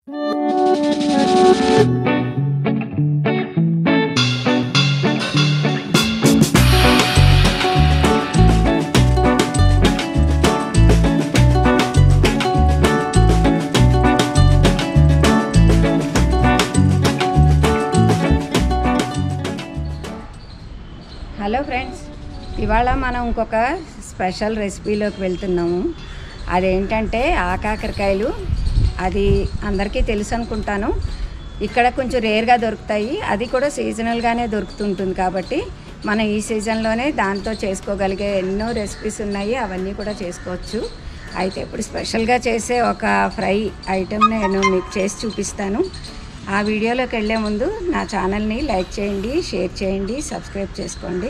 hello friends ఇవాళ మనం ఇంకొక స్పెషల్ రెసిపీలోకి వెళ్తున్నాము అదేంటంటే ఆకాకరకాయలు అది అందరికీ తెలుసు అనుకుంటాను ఇక్కడ కొంచెం రేర్గా దొరుకుతాయి అది కూడా సీజనల్గానే దొరుకుతుంటుంది కాబట్టి మనం ఈ సీజన్లోనే దాంతో చేసుకోగలిగే ఎన్నో రెసిపీస్ ఉన్నాయి అవన్నీ కూడా చేసుకోవచ్చు అయితే ఇప్పుడు స్పెషల్గా చేసే ఒక ఫ్రై ఐటెం నేను మీకు చేసి చూపిస్తాను ఆ వీడియోలోకి వెళ్ళే ముందు నా ఛానల్ని లైక్ చేయండి షేర్ చేయండి సబ్స్క్రైబ్ చేసుకోండి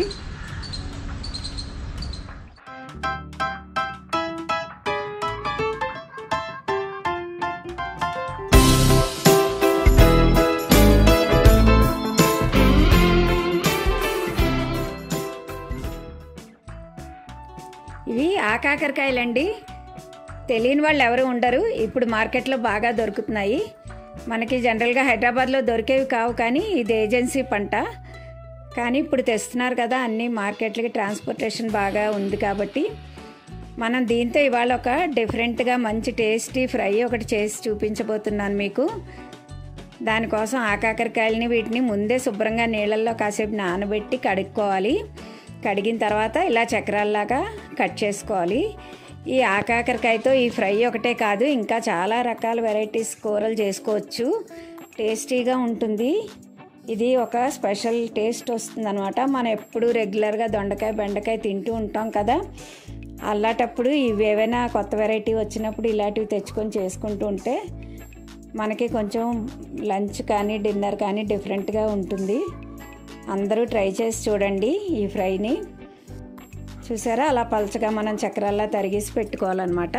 ఇవి ఆకాకరకాయలండి తెలియని వాళ్ళు ఎవరు ఉండరు ఇప్పుడు మార్కెట్లో బాగా దొరుకుతున్నాయి మనకి జనరల్గా హైదరాబాద్లో దొరికేవి కావు కానీ ఇది ఏజెన్సీ పంట కానీ ఇప్పుడు తెస్తున్నారు కదా అన్ని మార్కెట్లకి ట్రాన్స్పోర్టేషన్ బాగా ఉంది కాబట్టి మనం దీంతో ఇవాళ ఒక డిఫరెంట్గా మంచి టేస్టీ ఫ్రై ఒకటి చేసి చూపించబోతున్నాను మీకు దానికోసం ఆకాకరకాయలని వీటిని ముందే శుభ్రంగా నీళ్ళల్లో కాసేపు నానబెట్టి కడుక్కోవాలి కడిగిన తర్వాత ఇలా చక్రాల్లాగా కట్ చేసుకోవాలి ఈ ఆకాకరకాయతో ఈ ఫ్రై ఒకటే కాదు ఇంకా చాలా రకాల వెరైటీస్ కూరలు చేసుకోవచ్చు టేస్టీగా ఉంటుంది ఇది ఒక స్పెషల్ టేస్ట్ వస్తుంది అనమాట మనం ఎప్పుడు రెగ్యులర్గా దొండకాయ బెండకాయ తింటూ ఉంటాం కదా అలాంటప్పుడు ఇవి ఏవైనా కొత్త వెరైటీ వచ్చినప్పుడు ఇలాంటివి తెచ్చుకొని చేసుకుంటూ ఉంటే మనకి కొంచెం లంచ్ కానీ డిన్నర్ కానీ డిఫరెంట్గా ఉంటుంది అందరూ ట్రై చేసి చూడండి ఈ ఫ్రైని చూసారా అలా పలచగా మనం చక్రాల్లా తరిగేసి పెట్టుకోవాలన్నమాట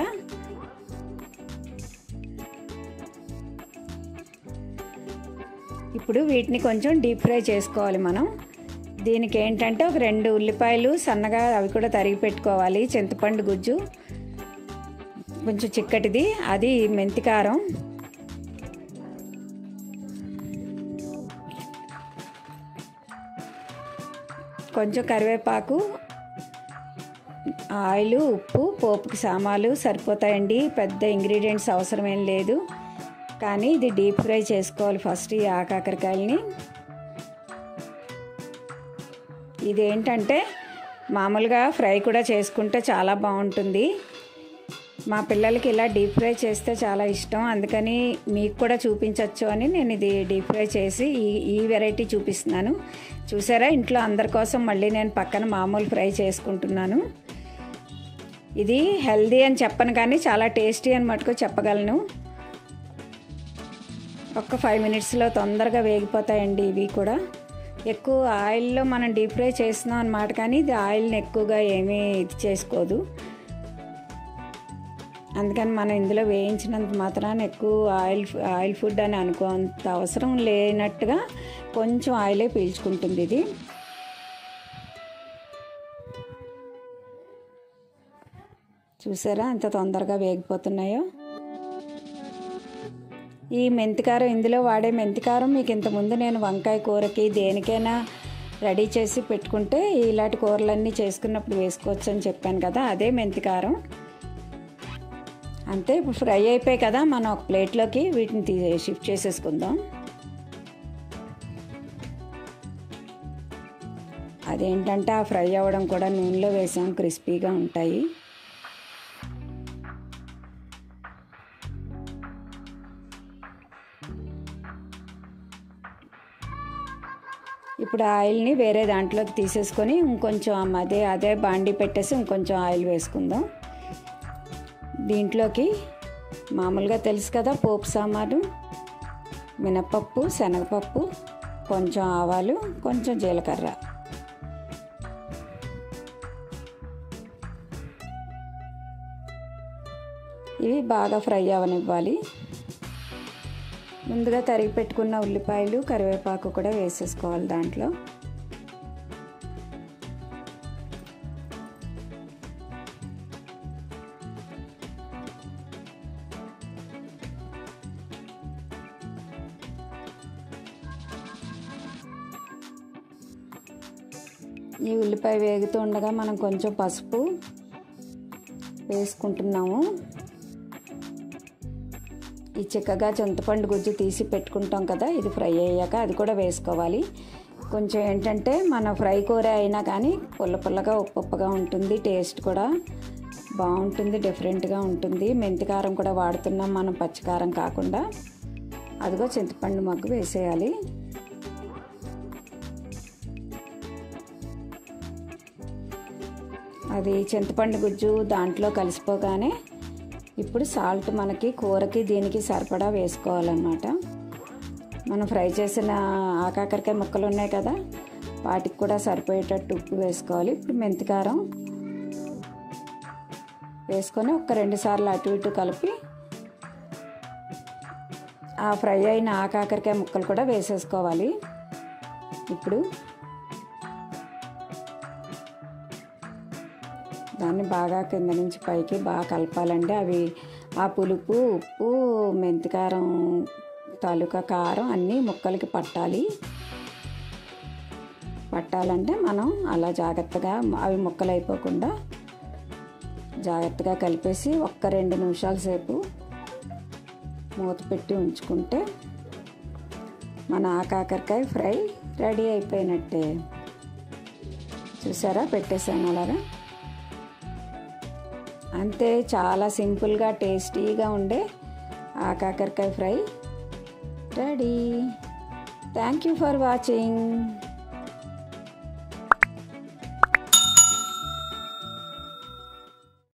ఇప్పుడు వీటిని కొంచెం డీప్ ఫ్రై చేసుకోవాలి మనం దీనికి ఏంటంటే ఒక రెండు ఉల్లిపాయలు సన్నగా అవి కూడా తరిగి పెట్టుకోవాలి చింతపండు గుజ్జు కొంచెం చిక్కటిది అది మెంతికారం కొంచెం కరివేపాకు ఆయిల్ ఉప్పు పోపుకి సామాలు సరిపోతాయండి పెద్ద ఇంగ్రీడియంట్స్ అవసరం ఏం లేదు కానీ ఇది డీప్ ఫ్రై చేసుకోవాలి ఫస్ట్ ఈ ఆకాకరకాయలని ఇదేంటంటే మామూలుగా ఫ్రై కూడా చేసుకుంటే చాలా బాగుంటుంది మా పిల్లలకి ఇలా డీప్ ఫ్రై చేస్తే చాలా ఇష్టం అందుకని మీకు కూడా చూపించవచ్చు అని నేను ఇది డీప్ ఫ్రై చేసి ఈ ఈ వెరైటీ చూపిస్తున్నాను చూసారా ఇంట్లో అందరి కోసం మళ్ళీ నేను పక్కన మామూలు ఫ్రై చేసుకుంటున్నాను ఇది హెల్దీ అని చెప్పను కానీ చాలా టేస్టీ అని మటుకు చెప్పగలను ఒక్క ఫైవ్ మినిట్స్లో తొందరగా వేగిపోతాయండి ఇవి కూడా ఎక్కువ ఆయిల్లో మనం డీప్ ఫ్రై చేస్తున్నాం అన్నమాట కానీ ఇది ఆయిల్ని ఎక్కువగా ఏమీ ఇది చేసుకోదు అందుకని మనం ఇందులో వేయించినంత మాత్రాన ఎక్కువ ఆయిల్ ఆయిల్ ఫుడ్ అని అనుకోంత అవసరం లేనట్టుగా కొంచెం ఆయిలే పీల్చుకుంటుంది ఇది చూసారా ఎంత తొందరగా వేగిపోతున్నాయో ఈ మెంతికారం ఇందులో వాడే మెంతికారం మీకు ఇంతకుముందు నేను వంకాయ కూరకి దేనికైనా రెడీ చేసి పెట్టుకుంటే ఇలాంటి కూరలన్నీ చేసుకున్నప్పుడు వేసుకోవచ్చు అని చెప్పాను కదా అదే మెంతికారం అంతే ఇప్పుడు ఫ్రై అయిపోయి కదా మనం ఒక ప్లేట్లోకి వీటిని తీ షిఫ్ట్ చేసేసుకుందాం అదేంటంటే ఆ ఫ్రై అవ్వడం కూడా నూనెలో వేసాం క్రిస్పీగా ఉంటాయి ఇప్పుడు ఆయిల్ని వేరే దాంట్లోకి తీసేసుకొని ఇంకొంచెం అదే అదే బాండి పెట్టేసి ఇంకొంచెం ఆయిల్ వేసుకుందాం దీంట్లోకి మామూలుగా తెలుసు కదా పోపు సామాను మినపప్పు శనగపప్పు కొంచెం ఆవాలు కొంచెం జీలకర్ర ఇవి బాగా ఫ్రై అవనివ్వాలి ముందుగా తరిగి పెట్టుకున్న ఉల్లిపాయలు కరివేపాకు కూడా వేసేసుకోవాలి దాంట్లో ఈ ఉల్లిపాయ వేగుతూ ఉండగా మనం కొంచెం పసుపు వేసుకుంటున్నాము ఈ చిక్కగా చింతపండు గుజ్జు తీసి పెట్టుకుంటాం కదా ఇది ఫ్రై అయ్యాక అది కూడా వేసుకోవాలి కొంచెం ఏంటంటే మన ఫ్రై కూర అయినా కానీ పుల్ల పుల్లగా ఉప్పుగా ఉంటుంది టేస్ట్ కూడా బాగుంటుంది డిఫరెంట్గా ఉంటుంది మెంతికారం కూడా వాడుతున్నాం మనం పచ్చికారం కాకుండా అదిగో చింతపండు మగ్గు వేసేయాలి అది చింతపండు గుజ్జు దాంట్లో కలిసిపోగానే ఇప్పుడు సాల్ట్ మనకి కూరకి దీనికి సరిపడా వేసుకోవాలన్నమాట మనం ఫ్రై చేసిన ఆకాకరకాయ ముక్కలు ఉన్నాయి కదా వాటికి కూడా సరిపోయేటట్టు ఉప్పు వేసుకోవాలి ఇప్పుడు మెంతికారం వేసుకొని ఒక రెండు సార్లు అటు ఇటు కలిపి ఆ ఫ్రై అయిన ఆకాకరకాయ ముక్కలు కూడా వేసేసుకోవాలి ఇప్పుడు దాన్ని బాగా కింద నుంచి పైకి బాగా కలపాలండి అవి ఆ పులుపు ఉప్పు మెంతికారం తాలూకా కారం అన్నీ ముక్కలకి పట్టాలి పట్టాలంటే మనం అలా జాగ్రత్తగా అవి ముక్కలు అయిపోకుండా జాగ్రత్తగా కలిపేసి ఒక్క రెండు నిమిషాల సేపు మూత పెట్టి ఉంచుకుంటే మన ఆకాకరకాయ ఫ్రై రెడీ అయిపోయినట్టే చూసారా పెట్టేసాను అలాగా అంతే చాలా సింపుల్గా టేస్టీగా ఉండే ఆ కాకరకాయ fry ready thank you for watching